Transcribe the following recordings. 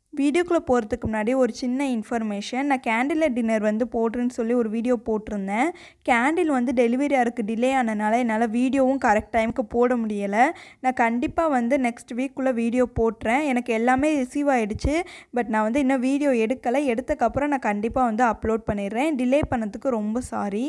வீடியோக்குள்ளே போகிறதுக்கு முன்னாடி ஒரு சின்ன இன்ஃபர்மேஷன் நான் கேண்டில் டின்னர் வந்து போடுறேன்னு சொல்லி ஒரு வீடியோ போட்டிருந்தேன் கேண்டில் வந்து டெலிவரி ஆகிறதுக்கு டிலே ஆனனால என்னால் வீடியோவும் கரெக்ட் டைமுக்கு போட முடியலை நான் கண்டிப்பாக வந்து நெக்ஸ்ட் வீக்குள்ளே வீடியோ போட்டுறேன் எனக்கு எல்லாமே ரிசீவ் ஆகிடுச்சு பட் நான் வந்து இன்னும் வீடியோ எடுக்கலை எடுத்தக்கப்புறம் நான் கண்டிப்பாக வந்து அப்லோட் பண்ணிடுறேன் டிலே பண்ணதுக்கு ரொம்ப சாரி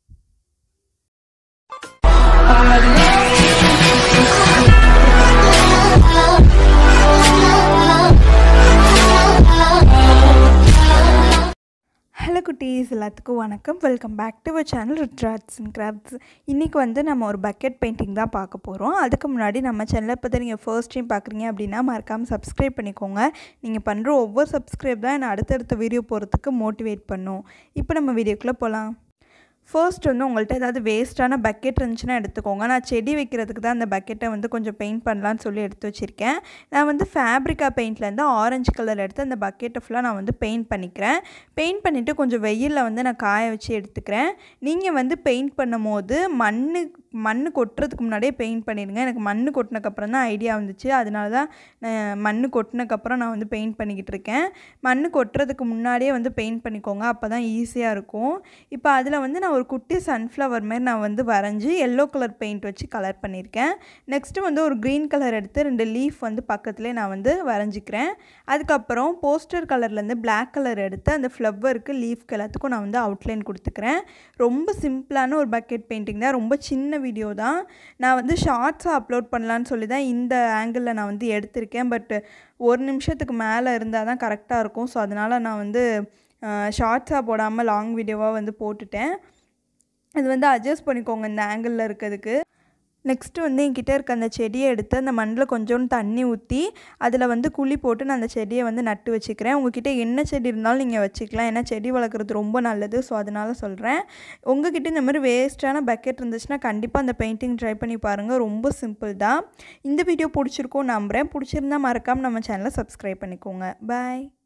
ஹலோ குட்டீஸ் எல்லாத்துக்கும் வணக்கம் welcome back to our channel ரிட்ராட்ஸ் அண்ட் கிராப்ஸ் இன்றைக்கி வந்து நம்ம ஒரு பக்கெட் பெயிண்டிங் தான் பார்க்க போகிறோம் அதுக்கு முன்னாடி நம்ம சேனலை இப்போ தான் நீங்கள் ஃபர்ஸ்ட் டைம் பார்க்குறீங்க அப்படின்னா மறக்காமல் சப்ஸ்கிரைப் பண்ணிக்கோங்க நீங்கள் பண்ணுற ஒவ்வொரு சப்ஸ்கிரைப் தான் என்னை அடுத்தடுத்த வீடியோ போகிறதுக்கு மோட்டிவேட் பண்ணும் இப்போ நம்ம வீடியோக்குள்ளே போகலாம் ஃபர்ஸ்ட் வந்து உங்கள்கிட்ட ஏதாவது வேஸ்ட்டான பக்கெட் இருந்துச்சுன்னா எடுத்துக்கோங்க நான் செடி வைக்கிறதுக்கு தான் அந்த பக்கெட்டை வந்து கொஞ்சம் பெயிண்ட் பண்ணலான்னு சொல்லி எடுத்து வச்சுருக்கேன் நான் வந்து ஃபேப்ரிக்கா பெயிண்ட்லேருந்து ஆரஞ்சு கலர் எடுத்து அந்த பக்கெட்டை ஃபுல்லாக நான் வந்து பெயிண்ட் பண்ணிக்கிறேன் பெயிண்ட் பண்ணிவிட்டு கொஞ்சம் வெயிலில் வந்து நான் காய வச்சு எடுத்துக்கிறேன் நீங்கள் வந்து பெயிண்ட் பண்ணும் போது மண் மண் கொட்டுறதுக்கு முன்னாடியே பெயிண்ட் பண்ணிடுங்க எனக்கு மண் கொட்டினக்கப்புறம் தான் ஐடியா வந்துச்சு அதனால தான் நான் மண் கொட்டினக்கப்புறம் நான் வந்து பெயிண்ட் பண்ணிக்கிட்டு இருக்கேன் மண் கொட்டுறதுக்கு முன்னாடியே வந்து பெயிண்ட் பண்ணிக்கோங்க அப்போ தான் ஈஸியாக இருக்கும் இப்போ அதில் வந்து நான் ஒரு குட்டி சன்ஃப்ளவர் மாதிரி நான் வந்து வரைஞ்சி எல்லோ கலர் பெயிண்ட் வச்சு கலர் பண்ணியிருக்கேன் நெக்ஸ்ட்டு வந்து ஒரு க்ரீன் கலர் எடுத்து ரெண்டு லீஃப் வந்து பக்கத்துலேயே நான் வந்து வரைஞ்சிக்கிறேன் அதுக்கப்புறம் போஸ்டர் கலர்லேருந்து பிளாக் கலர் எடுத்து அந்த ஃப்ளவருக்கு லீஃப்க்கு எல்லாத்துக்கும் நான் வந்து அவுட்லைன் கொடுத்துக்கிறேன் ரொம்ப சிம்பிளான ஒரு பக்கெட் பெயிண்டிங் தான் ரொம்ப சின்ன வீடியோ தான் நான் வந்து ஷார்ட்ஸாக அப்லோட் பண்ணலான்னு சொல்லி தான் இந்த ஆங்கிளில் நான் வந்து எடுத்திருக்கேன் பட் ஒரு நிமிஷத்துக்கு மேலே இருந்தால் தான் கரெக்டாக இருக்கும் ஸோ அதனால் நான் வந்து ஷார்ட்ஸாக போடாமல் லாங் வீடியோவாக வந்து போட்டுட்டேன் இது வந்து அட்ஜஸ்ட் பண்ணிக்கோங்க இந்த ஆங்கிளில் இருக்கிறதுக்கு நெக்ஸ்ட்டு வந்து என்கிட்ட இருக்க அந்த செடியை எடுத்து அந்த மண்ணில் கொஞ்சோண்டு தண்ணி ஊற்றி அதில் வந்து குழி போட்டு நான் அந்த செடியை வந்து நட்டு வச்சுக்கிறேன் உங்ககிட்ட என்ன செடி இருந்தாலும் நீங்கள் வச்சுக்கலாம் ஏன்னா செடி வளர்க்குறது ரொம்ப நல்லது ஸோ அதனால் சொல்கிறேன் உங்ககிட்ட இந்த மாதிரி வேஸ்ட்டான பக்கெட் இருந்துச்சுன்னா கண்டிப்பாக அந்த பெயிண்டிங் ட்ரை பண்ணி பாருங்கள் ரொம்ப சிம்பிள் தான் இந்த வீடியோ பிடிச்சிருக்கோம் நம்புகிறேன் பிடிச்சிருந்தா மறக்காமல் நம்ம சேனலை சப்ஸ்கிரைப் பண்ணிக்கோங்க பாய்